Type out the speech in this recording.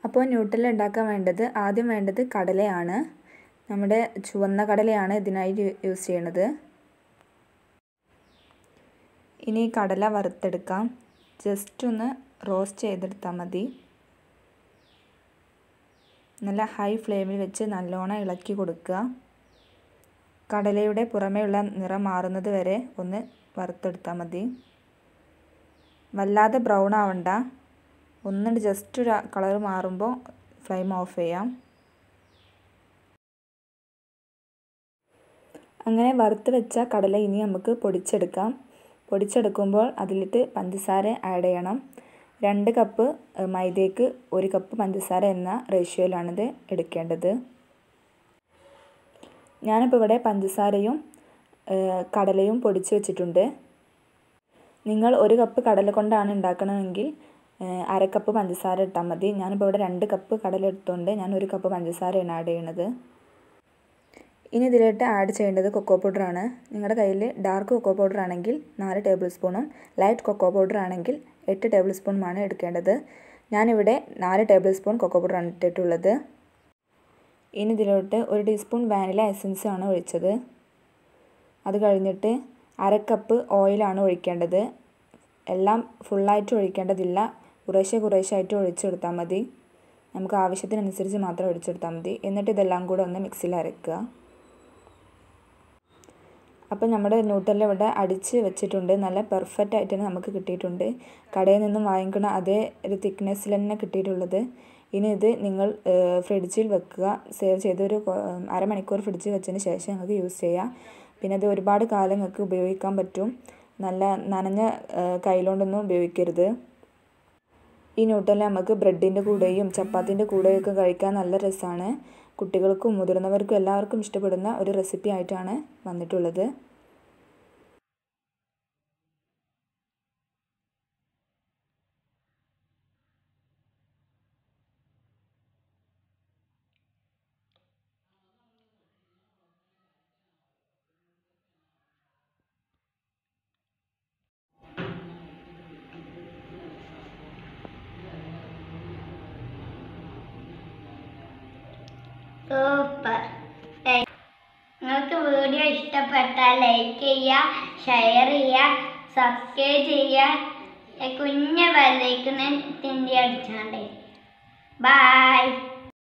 അപ്പോൾ ന്യൂട്ടൽ ഉണ്ടാക്കാൻ വേണ്ടത് ആദ്യം വേണ്ടത് കടലയാണ് നമ്മുടെ ചുവന്ന കടലയാണ് ഇതിനായി യൂസ് ചെയ്യണത് ഇനി കടല വറുത്തെടുക്കാം ജസ്റ്റ് ഒന്ന് റോസ്റ്റ് ചെയ്തെടുത്താൽ മതി നല്ല ഹൈ ഫ്ലെയിമിൽ വെച്ച് നല്ലോണം ഇളക്കി കൊടുക്കുക കടലയുടെ പുറമേയുള്ള നിറം മാറുന്നത് വരെ ഒന്ന് വറുത്തെടുത്താൽ മതി വല്ലാതെ ബ്രൗൺ ആവണ്ട ഒന്നുണ്ട് ജസ്റ്റ് ഒരു കളർ മാറുമ്പോൾ ഫ്ലെയിം ഓഫ് ചെയ്യാം അങ്ങനെ വറുത്ത് വെച്ച കടല ഇനി നമുക്ക് പൊടിച്ചെടുക്കാം പൊടിച്ചെടുക്കുമ്പോൾ അതിലിട്ട് പഞ്ചസാര ആഡ് ചെയ്യണം രണ്ട് കപ്പ് മൈദയ്ക്ക് ഒരു കപ്പ് പഞ്ചസാര എന്ന റേഷ്യോയിലാണിത് എടുക്കേണ്ടത് ഞാനിപ്പോൾ ഇവിടെ പഞ്ചസാരയും കടലയും പൊടിച്ച് വെച്ചിട്ടുണ്ട് നിങ്ങൾ ഒരു കപ്പ് കടല കൊണ്ടാണ് ഉണ്ടാക്കണമെങ്കിൽ അര കപ്പ് പഞ്ചസാര ഇട്ടാൽ മതി ഞാനിപ്പോൾ ഇവിടെ രണ്ട് കപ്പ് കടല എടുത്തുകൊണ്ട് ഞാൻ ഒരു കപ്പ് പഞ്ചസാരയാണ് ആഡ് ചെയ്യണത് ഇനി ഇതിലോട്ട് ആഡ് ചെയ്യേണ്ടത് കൊക്കോ പൗഡറാണ് നിങ്ങളുടെ കയ്യിൽ ഡാർക്ക് കൊക്കോ പൗഡർ ആണെങ്കിൽ നാല് ടേബിൾ സ്പൂണും ലൈറ്റ് കൊക്കോ പൗഡർ ആണെങ്കിൽ എട്ട് ടേബിൾ സ്പൂണുമാണ് എടുക്കേണ്ടത് ഞാനിവിടെ നാല് ടേബിൾ സ്പൂൺ കൊക്കോ പൗഡറാണ് ഇട്ടിട്ടുള്ളത് ഇനി ഇതിലോട്ട് ഒരു ടീസ്പൂൺ വാനില എസൻസ് ആണ് ഒഴിച്ചത് അത് കഴിഞ്ഞിട്ട് അര കപ്പ് ഓയിലാണ് ഒഴിക്കേണ്ടത് എല്ലാം ഫുള്ളായിട്ട് ഒഴിക്കേണ്ടതില്ല കുറേശ്ശെ കുറേശ്ശെ ആയിട്ട് ഒഴിച്ചെടുത്താൽ മതി നമുക്ക് ആവശ്യത്തിനനുസരിച്ച് മാത്രം ഒഴിച്ചെടുത്താൽ മതി എന്നിട്ട് ഇതെല്ലാം കൂടെ ഒന്ന് മിക്സിയിൽ അരക്കുക അപ്പോൾ നമ്മുടെ ന്യൂട്ടല്ല ഇവിടെ അടിച്ച് വെച്ചിട്ടുണ്ട് നല്ല പെർഫെക്റ്റ് ആയിട്ട് തന്നെ നമുക്ക് കിട്ടിയിട്ടുണ്ട് കടയിൽ നിന്നും വാങ്ങിക്കുന്ന അതേ ഒരു തിക്നെസ്സിൽ തന്നെ കിട്ടിയിട്ടുള്ളത് ഇനി ഇത് നിങ്ങൾ ഫ്രിഡ്ജിൽ വെക്കുക സേവ് ചെയ്ത് ഒരു അരമണിക്കൂർ ഫ്രിഡ്ജിൽ വെച്ചതിന് ശേഷം നിങ്ങൾക്ക് യൂസ് ചെയ്യാം പിന്നെ അത് ഒരുപാട് കാലം നിങ്ങൾക്ക് ഉപയോഗിക്കാൻ പറ്റും നല്ല നനഞ്ഞ കയ്യിലോണ്ടൊന്നും ഉപയോഗിക്കരുത് ഈ ന്യൂട്ടല്ല നമുക്ക് ബ്രെഡിൻ്റെ കൂടെയും ചപ്പാത്തിൻ്റെ കൂടെയൊക്കെ കഴിക്കാൻ നല്ല രസമാണ് കുട്ടികൾക്കും മുതിർന്നവർക്കും എല്ലാവർക്കും ഇഷ്ടപ്പെടുന്ന ഒരു റെസിപ്പി ആയിട്ടാണ് വന്നിട്ടുള്ളത് സൂപ്പർ നിങ്ങൾക്ക് വീഡിയോ ഇഷ്ടപ്പെട്ടാൽ ലൈക്ക് ചെയ്യുക ഷെയർ ചെയ്യുക സബ്സ്ക്രൈബ് ചെയ്യുക കുഞ്ഞ ബെല്ലൈക്കണ് തിണ്ടി അടിച്ചാണ്ടേ ബായ്